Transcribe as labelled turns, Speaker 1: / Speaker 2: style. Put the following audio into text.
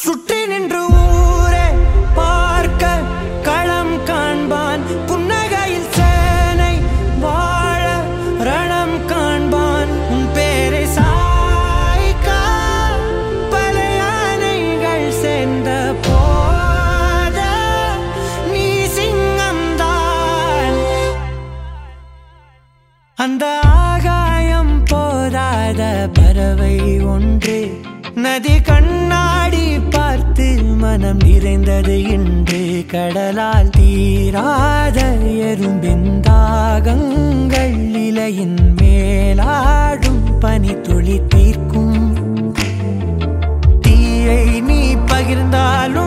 Speaker 1: சுற்றி நின்று ஊரே பார்க்க களம் காண்பான் புன்னகையில் சேனை வாழ ரணம் காண்பான் உன் பேரை சாய்க்க பல யானைகள் சேர்ந்த போத நீ சிங்கம்தான் அந்த ஆகாயம் போதாத பறவை ஒன்று நதி கண்ணாடி பார்த்து மனம் நிறைந்தது இன்று கடலால் தீராத எறும்பின் தாகங்கள் இலையின் மேலாடும் பனி துளி தீர்க்கும் தீயை நீ பகிர்ந்தாலும்